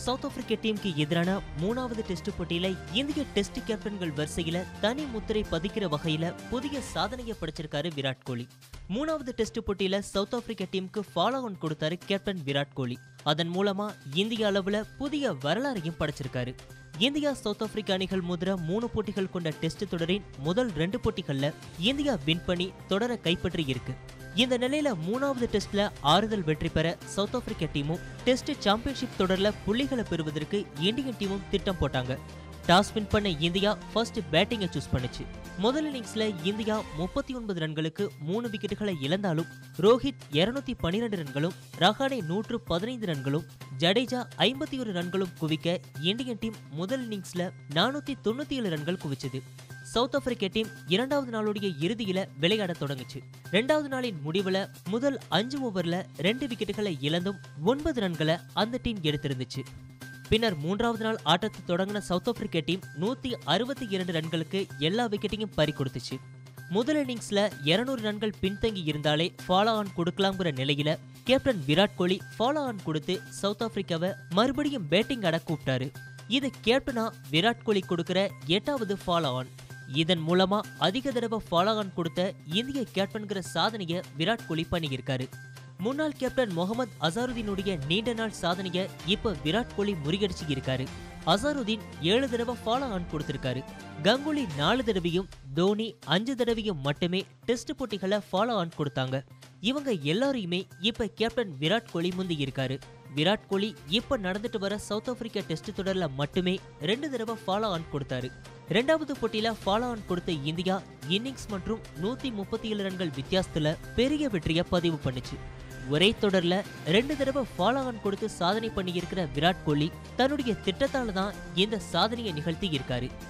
south Africa டீமுக்கு எதிரான மூணாவது டெஸ்ட் போட்டியில இந்திய டெஸ்ட் கேப்டன்கள் வரிசையில தனி முத்திரை பதிக்கிற வகையில புதிய சாதனையை படைச்சிருக்காரு விராட் கோலி மூணாவது டெஸ்ட் போட்டியில சவுத் ஆப்பிரிக்க டீமுக்கு ஃபாலோ ஆன் கொடுத்தாரு கேப்டன் விராட் கோலி அதன் மூலமா இந்திய அளவுல புதிய வரலாறையும் படைச்சிருக்காரு இந்தியா சவுத் ஆப்பிரிக்க அணிகள் மோதிர மூணு போட்டிகள் கொண்ட டெஸ்ட் தொடரின் முதல் ரெண்டு போட்டிகள்ல இந்தியா வின் பண்ணி தொடர கைப்பற்றி இருக்கு இந்த நிலையில மூணாவது டெஸ்ட்ல ஆறுதல் வெற்றி பெற சவுத் ஆப்பிரிக்க டீமும் டெஸ்ட் சாம்பியன்ஷிப் தொடர்ல புள்ளிகளை பெறுவதற்கு இந்தியன் டீமும் திட்டம் போட்டாங்க டாஸ் வின் பண்ண இந்தியா ஃபர்ஸ்ட் பேட்டிங்கை சூஸ் பண்ணுச்சு முதல் இன்னிங்ஸ்ல இந்தியா முப்பத்தி ஒன்பது ரன்களுக்கு மூணு விக்கெட்டுகளை இழந்தாலும் ரோஹித் இருநூத்தி பன்னிரண்டு ரன்களும் ரஹானே நூற்று பதினைந்து ரன்களும் ஜடேஜா ஐம்பத்தி ஒரு ரன்களும் குவிக்க இந்தியன் டீம் முதல் இன்னிங்ஸ்ல நானூத்தி தொண்ணூத்தி ஏழு ரன்கள் குவிச்சது சவுத் ஆப்பிரிக்க டீம் இரண்டாவது நாளுடைய இறுதியில விளையாட தொடங்குச்சு ரெண்டாவது நாளின் முடிவுல முதல் அஞ்சு ஓவர்ல ரெண்டு விக்கெட்டுகளை இழந்தும் ஒன்பது ரன்களை அந்த டீம் எடுத்திருந்துச்சு பின்னர் மூன்றாவது நாள் ஆட்டத்தை தொடங்கின சவுத் ஆப்பிரிக்க டீம் நூத்தி அறுபத்தி இரண்டு ரன்களுக்கு எல்லா விக்கெட்டையும் பறி கொடுத்துச்சு முதல் இன்னிங்ஸ்ல 200 ரன்கள் பின்தங்கி இருந்தாலே ஃபாலோ ஆன் கொடுக்கலாங்கிற நிலையில captain Virat Kohli follow on கொடுத்து சவுத் ஆப்பிரிக்காவை மறுபடியும் பேட்டிங் ஆட கூப்பிட்டாரு இது கேப்டனா விராட் கோலி கொடுக்கிற எட்டாவது ஃபாலோ ஆன் இதன் மூலமா அதிக தடவை ஃபாலோ ஆன் கொடுத்த இந்திய கேப்டன்கிற சாதனையை விராட் கோலி பண்ணியிருக்காரு முன்னாள் கேப்டன் முகமது அசாருதீனுடைய நீண்ட நாள் சாதனையை இப்ப விராட் கோலி முறியடிச்சு இருக்காரு அசாருதீன் ஏழு தடவை ஃபாலோ ஆன் கொடுத்திருக்காரு கங்குலி நாலு தடவையும் தோனி அஞ்சு தடவையும் மட்டுமே டெஸ்ட் போட்டிகளை ஃபாலோ ஆன் கொடுத்தாங்க இவங்க எல்லாரையுமே இப்ப கேப்டன் விராட் கோலி முந்தி இருக்காரு விராட் கோலி இப்ப நடந்துட்டு வர சவுத் ஆப்பிரிக்கா டெஸ்ட் தொடர்ல மட்டுமே ரெண்டு தடவை ஃபாலோ ஆன் கொடுத்தாரு ரெண்டாவது போட்டியில ஃபாலோ ஆன் கொடுத்த இந்தியா இன்னிங்ஸ் மற்றும் நூத்தி முப்பத்தி ஏழு ரன்கள் வித்தியாசத்துல பெரிய வெற்றியை பதிவு பண்ணுச்சு ஒரே தொடர்ல ரெண்டு தடவை ஃபாலோ ஆன் கொடுத்து சாதனை பண்ணியிருக்கிற விராட் கோலி தன்னுடைய திட்டத்தால தான் இந்த சாதனையை நிகழ்த்தி இருக்காரு